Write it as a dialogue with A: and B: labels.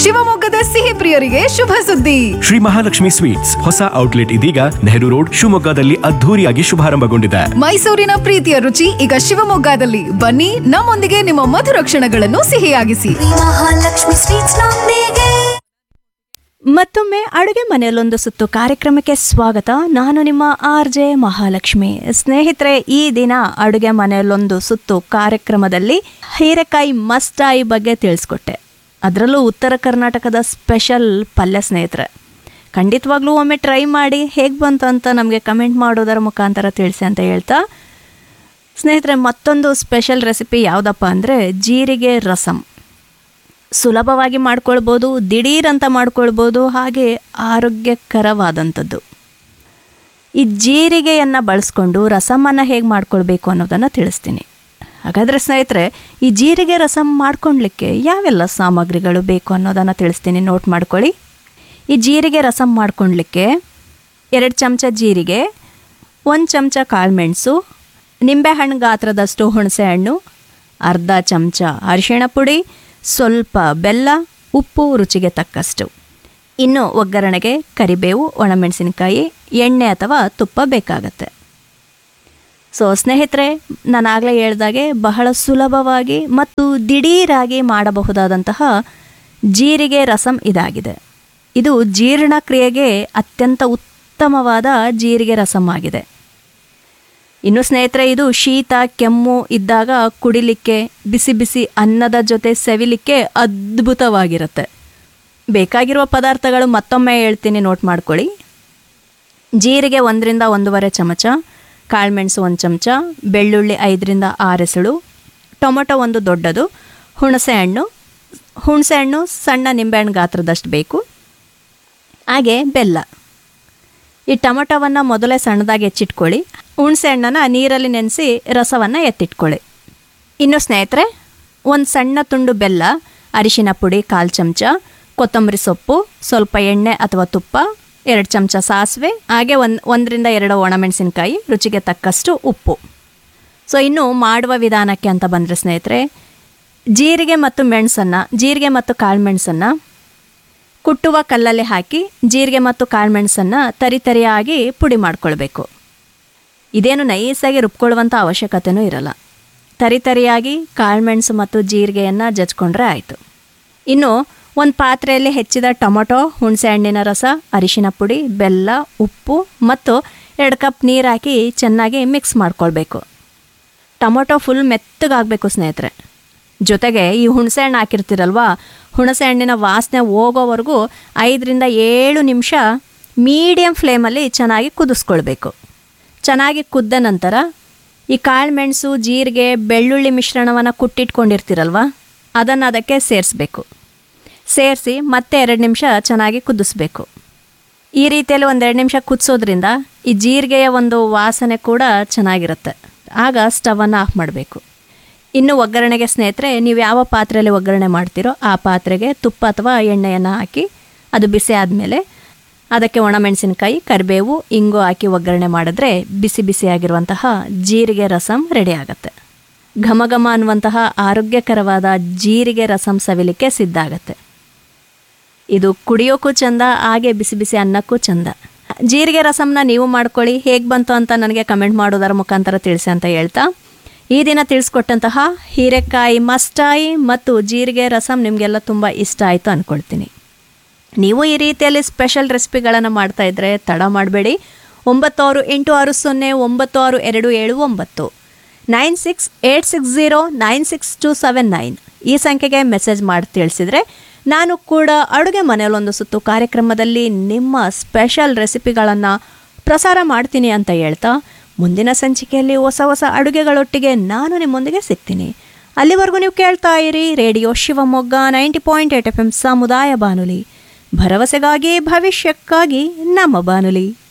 A: ಶಿವಮೊಗ್ಗದ ಸಿಹಿ ಪ್ರಿಯರಿಗೆ ಶುಭ ಸುದ್ದಿ
B: ಶ್ರೀ ಮಹಾಲಕ್ಷ್ಮಿ ಸ್ವೀಟ್ಸ್ ಹೊಸ ಔಟ್ಲೆಟ್ ಇದೀಗ ನೆಹರು ರೋಡ್ ಶಿವಮೊಗ್ಗದಲ್ಲಿ ಅದ್ಧೂರಿಯಾಗಿ ಶುಭಾರಂಭಗೊಂಡಿದೆ
A: ಮೈಸೂರಿನ ಪ್ರೀತಿಯ ರುಚಿ ಈಗ ಶಿವಮೊಗ್ಗದಲ್ಲಿ ಬನ್ನಿ ನಮ್ಮೊಂದಿಗೆ ನಿಮ್ಮ ಮಧುರ ಕ್ಷಣಗಳನ್ನು ಸಿಹಿಯಾಗಿಸಿ
C: ಮಹಾಲಕ್ಷ್ಮಿ ಸ್ವೀಟ್ಸ್ ನೊಂದಿಗೆ
D: ಮತ್ತೊಮ್ಮೆ ಅಡುಗೆ ಮನೆಯಲ್ಲೊಂದು ಸುತ್ತು ಕಾರ್ಯಕ್ರಮಕ್ಕೆ ಸ್ವಾಗತ ನಾನು ನಿಮ್ಮ ಆರ್ ಜೆ ಮಹಾಲಕ್ಷ್ಮಿ ಸ್ನೇಹಿತರೆ ಈ ದಿನ ಅಡುಗೆ ಮನೆಯಲ್ಲೊಂದು ಸುತ್ತು ಕಾರ್ಯಕ್ರಮದಲ್ಲಿ ಹೀರೆಕಾಯಿ ಮಸ್ಟಾಯಿ ಬಗ್ಗೆ ತಿಳಿಸ್ಕೊಟ್ಟೆ ಅದರಲ್ಲೂ ಉತ್ತರ ಕರ್ನಾಟಕದ ಸ್ಪೆಷಲ್ ಪಲ್ಯ ಸ್ನೇಹಿತರೆ ಖಂಡಿತವಾಗ್ಲೂ ಒಮ್ಮೆ ಟ್ರೈ ಮಾಡಿ ಹೇಗೆ ಬಂತು ಅಂತ ನಮಗೆ ಕಮೆಂಟ್ ಮಾಡೋದರ ಮುಖಾಂತರ ತಿಳಿಸಿ ಅಂತ ಹೇಳ್ತಾ ಸ್ನೇಹಿತರೆ ಮತ್ತೊಂದು ಸ್ಪೆಷಲ್ ರೆಸಿಪಿ ಯಾವುದಪ್ಪ ಅಂದರೆ ಜೀರಿಗೆ ರಸಂ ಸುಲಭವಾಗಿ ಮಾಡ್ಕೊಳ್ಬೋದು ದಿಢೀರ್ ಅಂತ ಮಾಡ್ಕೊಳ್ಬೋದು ಹಾಗೆ ಆರೋಗ್ಯಕರವಾದಂಥದ್ದು ಈ ಜೀರಿಗೆಯನ್ನು ಬಳಸ್ಕೊಂಡು ರಸಮನ್ನು ಹೇಗೆ ಮಾಡ್ಕೊಳ್ಬೇಕು ಅನ್ನೋದನ್ನು ತಿಳಿಸ್ತೀನಿ ಹಾಗಾದರೆ ಸ್ನೇಹಿತರೆ ಈ ಜೀರಿಗೆ ರಸಮ್ ಮಾಡ್ಕೊಳ್ಲಿಕ್ಕೆ ಯಾವೆಲ್ಲ ಸಾಮಗ್ರಿಗಳು ಬೇಕು ಅನ್ನೋದನ್ನು ತಿಳಿಸ್ತೀನಿ ನೋಟ್ ಮಾಡ್ಕೊಳ್ಳಿ ಈ ಜೀರಿಗೆ ರಸಮ್ ಮಾಡ್ಕೊಳ್ಲಿಕ್ಕೆ ಎರಡು ಚಮಚ ಜೀರಿಗೆ ಒಂದು ಚಮಚ ಕಾಳುಮೆಣಸು ನಿಂಬೆಹಣ್ಣು ಗಾತ್ರದಷ್ಟು ಹುಣಸೆ ಹಣ್ಣು ಅರ್ಧ ಚಮಚ ಅರಿಶಿಣ ಪುಡಿ ಸ್ವಲ್ಪ ಬೆಲ್ಲ ಉಪ್ಪು ರುಚಿಗೆ ತಕ್ಕಷ್ಟು ಇನ್ನು ಒಗ್ಗರಣೆಗೆ ಕರಿಬೇವು ಒಣಮೆಣಸಿನಕಾಯಿ ಎಣ್ಣೆ ಅಥವಾ ತುಪ್ಪ ಬೇಕಾಗತ್ತೆ ಸೊ ಸ್ನೇಹಿತರೆ ನಾನು ಆಗಲೇ ಹೇಳ್ದಾಗೆ ಬಹಳ ಸುಲಭವಾಗಿ ಮತ್ತು ದಿಢೀರಾಗಿ ಮಾಡಬಹುದಾದಂತಹ ಜೀರಿಗೆ ರಸಂ ಇದಾಗಿದೆ ಇದು ಜೀರ್ಣಕ್ರಿಯೆಗೆ ಅತ್ಯಂತ ಉತ್ತಮವಾದ ಜೀರಿಗೆ ರಸಂ ಆಗಿದೆ ಇನ್ನು ಸ್ನೇಹಿತರೆ ಇದು ಶೀತ ಕೆಮ್ಮು ಇದ್ದಾಗ ಕುಡಿಲಿಕ್ಕೆ ಬಿಸಿ ಬಿಸಿ ಅನ್ನದ ಜೊತೆ ಸವಿಲಿಕ್ಕೆ ಅದ್ಭುತವಾಗಿರುತ್ತೆ ಬೇಕಾಗಿರುವ ಪದಾರ್ಥಗಳು ಮತ್ತೊಮ್ಮೆ ಹೇಳ್ತೀನಿ ನೋಟ್ ಮಾಡ್ಕೊಳ್ಳಿ ಜೀರಿಗೆ ಒಂದರಿಂದ ಒಂದೂವರೆ ಚಮಚ ಕಾಳುಮೆಣಸು ಒಂದು ಚಮಚ ಬೆಳ್ಳುಳ್ಳಿ ಐದರಿಂದ ಆರು ಎಸಳು ಟೊಮೊಟೊ ಒಂದು ದೊಡ್ಡದು ಹುಣಸೆ ಹಣ್ಣು ಹುಣಸೆ ಹಣ್ಣು ಸಣ್ಣ ನಿಂಬೆಹಣ್ಣು ಗಾತ್ರದಷ್ಟು ಬೇಕು ಹಾಗೆ ಬೆಲ್ಲ ಈ ಟೊಮೊಟೊವನ್ನು ಮೊದಲೇ ಸಣ್ಣದಾಗಿ ಹೆಚ್ಚಿಟ್ಕೊಳ್ಳಿ ಹುಣಸೆ ಹಣ್ಣನ್ನು ನೀರಲ್ಲಿ ನೆನೆಸಿ ರಸವನ್ನು ಎತ್ತಿಟ್ಕೊಳ್ಳಿ ಇನ್ನು ಸ್ನೇಹಿತರೆ ಒಂದು ಸಣ್ಣ ತುಂಡು ಬೆಲ್ಲ ಅರಿಶಿನ ಪುಡಿ ಕಾಲು ಚಮಚ ಕೊತ್ತಂಬರಿ ಸೊಪ್ಪು ಸ್ವಲ್ಪ ಎಣ್ಣೆ ಅಥವಾ ತುಪ್ಪ ಎರಡು ಚಮಚ ಸಾಸಿವೆ ಹಾಗೆ ಒಂದು ಒಂದರಿಂದ ಎರಡು ಒಣಮೆಣಸಿನ್ಕಾಯಿ ರುಚಿಗೆ ತಕ್ಕಷ್ಟು ಉಪ್ಪು ಸೊ ಇನ್ನು ಮಾಡುವ ವಿಧಾನಕ್ಕೆ ಅಂತ ಬಂದರೆ ಸ್ನೇಹಿತರೆ ಜೀರಿಗೆ ಮತ್ತು ಮೆಣಸನ್ನು ಜೀರಿಗೆ ಮತ್ತು ಕಾಳುಮೆಣಸನ್ನು ಕುಟ್ಟುವ ಕಲ್ಲಲ್ಲಿ ಹಾಕಿ ಜೀರಿಗೆ ಮತ್ತು ಕಾಳುಮೆಣಸನ್ನು ತರಿತರಿಯಾಗಿ ಪುಡಿ ಮಾಡ್ಕೊಳ್ಬೇಕು ಇದೇನು ನೈಸಾಗಿ ರುಬ್ಕೊಳ್ಳುವಂಥ ಅವಶ್ಯಕತೆಯೂ ಇರಲ್ಲ ತರಿತರಿಯಾಗಿ ಕಾಳುಮೆಣಸು ಮತ್ತು ಜೀರಿಗೆಯನ್ನು ಜಜ್ಕೊಂಡ್ರೆ ಆಯಿತು ಇನ್ನು ಒಂದು ಪಾತ್ರೆಯಲ್ಲಿ ಹೆಚ್ಚಿದ ಟೊಮೊಟೊ ಹುಣಸೆ ಹಣ್ಣಿನ ರಸ ಅರಿಶಿನ ಪುಡಿ ಬೆಲ್ಲ ಉಪ್ಪು ಮತ್ತು ಎರಡು ಕಪ್ ನೀರು ಹಾಕಿ ಚೆನ್ನಾಗಿ ಮಿಕ್ಸ್ ಮಾಡ್ಕೊಳ್ಬೇಕು ಟೊಮೊಟೊ ಫುಲ್ ಮೆತ್ತಗಾಗಬೇಕು ಸ್ನೇಹಿತರೆ ಜೊತೆಗೆ ಈ ಹುಣಸೆ ಹಣ್ಣು ಹಾಕಿರ್ತೀರಲ್ವಾ ಹುಣಸೆ ಹಣ್ಣಿನ ವಾಸನೆ ಹೋಗೋವರೆಗೂ ಐದರಿಂದ ಏಳು ನಿಮಿಷ ಮೀಡಿಯಮ್ ಫ್ಲೇಮಲ್ಲಿ ಚೆನ್ನಾಗಿ ಕುದಿಸ್ಕೊಳ್ಬೇಕು ಚೆನ್ನಾಗಿ ಕುದ್ದ ನಂತರ ಈ ಕಾಳುಮೆಣಸು ಜೀರಿಗೆ ಬೆಳ್ಳುಳ್ಳಿ ಮಿಶ್ರಣವನ್ನು ಕುಟ್ಟಿಟ್ಕೊಂಡಿರ್ತೀರಲ್ವ ಅದನ್ನು ಅದಕ್ಕೆ ಸೇರಿಸ್ಬೇಕು ಸೇರಿಸಿ ಮತ್ತೆ ಎರಡು ನಿಮಿಷ ಚೆನ್ನಾಗಿ ಕುದಿಸ್ಬೇಕು ಈ ರೀತಿಯಲ್ಲಿ ಒಂದೆರಡು ನಿಮಿಷ ಕುದಿಸೋದ್ರಿಂದ ಈ ಜೀರಿಗೆಯ ಒಂದು ವಾಸನೆ ಕೂಡ ಚೆನ್ನಾಗಿರುತ್ತೆ ಆಗ ಸ್ಟವನ್ನು ಆಫ್ ಮಾಡಬೇಕು ಇನ್ನು ಒಗ್ಗರಣೆಗೆ ಸ್ನೇಹಿತರೆ ನೀವು ಯಾವ ಪಾತ್ರೆಯಲ್ಲಿ ಒಗ್ಗರಣೆ ಮಾಡ್ತೀರೋ ಆ ಪಾತ್ರೆಗೆ ತುಪ್ಪ ಅಥವಾ ಎಣ್ಣೆಯನ್ನು ಹಾಕಿ ಅದು ಬಿಸಿ ಆದಮೇಲೆ ಅದಕ್ಕೆ ಒಣಮೆಣಸಿನಕಾಯಿ ಕರಿಬೇವು ಇಂಗು ಹಾಕಿ ಒಗ್ಗರಣೆ ಮಾಡಿದ್ರೆ ಬಿಸಿ ಬಿಸಿಯಾಗಿರುವಂತಹ ಜೀರಿಗೆ ರಸಂ ರೆಡಿ ಆಗುತ್ತೆ ಘಮ ಘಮ ಅನ್ನುವಂತಹ ಆರೋಗ್ಯಕರವಾದ ಜೀರಿಗೆ ರಸಂ ಸವಿಲಿಕ್ಕೆ ಸಿದ್ಧ ಆಗುತ್ತೆ ಇದು ಕುಡಿಯೋಕ್ಕೂ ಚಂದ ಹಾಗೆ ಬಿಸಿ ಬಿಸಿ ಅನ್ನಕ್ಕೂ ಚಂದ ಜೀರಿಗೆ ರಸಂನ ನೀವು ಮಾಡ್ಕೊಳ್ಳಿ ಹೇಗೆ ಬಂತು ಅಂತ ನನಗೆ ಕಮೆಂಟ್ ಮಾಡೋದರ ಮುಖಾಂತರ ತಿಳಿಸಿ ಅಂತ ಹೇಳ್ತಾ ಈ ದಿನ ತಿಳಿಸ್ಕೊಟ್ಟಂತಹ ಹೀರೆಕಾಯಿ ಮಸ್ಟಾಯಿ ಮತ್ತು ಜೀರಿಗೆ ರಸಂ ನಿಮಗೆಲ್ಲ ತುಂಬ ಇಷ್ಟ ಆಯಿತು ಅಂದ್ಕೊಳ್ತೀನಿ ನೀವು ಈ ರೀತಿಯಲ್ಲಿ ಸ್ಪೆಷಲ್ ರೆಸಿಪಿಗಳನ್ನು ಮಾಡ್ತಾ ಇದ್ದರೆ ತಡ ಮಾಡಬೇಡಿ ಒಂಬತ್ತು ಆರು ಎಂಟು ಆರು ಸೊನ್ನೆ ಒಂಬತ್ತು ಆರು ಎರಡು ಏಳು ಒಂಬತ್ತು nine six eight six zero nine six two seven nine ಈ ಸಂಖ್ಯೆಗೆ ಮೆಸೇಜ್ ಮಾಡಿ ತಿಳಿಸಿದರೆ ನಾನು ಕೂಡ ಅಡುಗೆ ಮನೆಯಲ್ಲೊಂದು ಸುತ್ತು ಕಾರ್ಯಕ್ರಮದಲ್ಲಿ ನಿಮ್ಮ ಸ್ಪೆಷಲ್ ರೆಸಿಪಿಗಳನ್ನು ಪ್ರಸಾರ ಮಾಡ್ತೀನಿ ಅಂತ ಹೇಳ್ತಾ ಮುಂದಿನ ಸಂಚಿಕೆಯಲ್ಲಿ ಹೊಸ ಹೊಸ ಅಡುಗೆಗಳೊಟ್ಟಿಗೆ ನಾನು ನಿಮ್ಮೊಂದಿಗೆ ಸಿಗ್ತೀನಿ ಅಲ್ಲಿವರೆಗೂ ನೀವು ಕೇಳ್ತಾ ಇರಿ radio Shivamogga ninety point eight F M ಸಮುದಾಯ ಬಾನುಲಿ ಭರವಸೆಗಾಗಿ ಭವಿಷ್ಯಕ್ಕಾಗಿ ನಮ್ಮ ಬಾನುಲಿ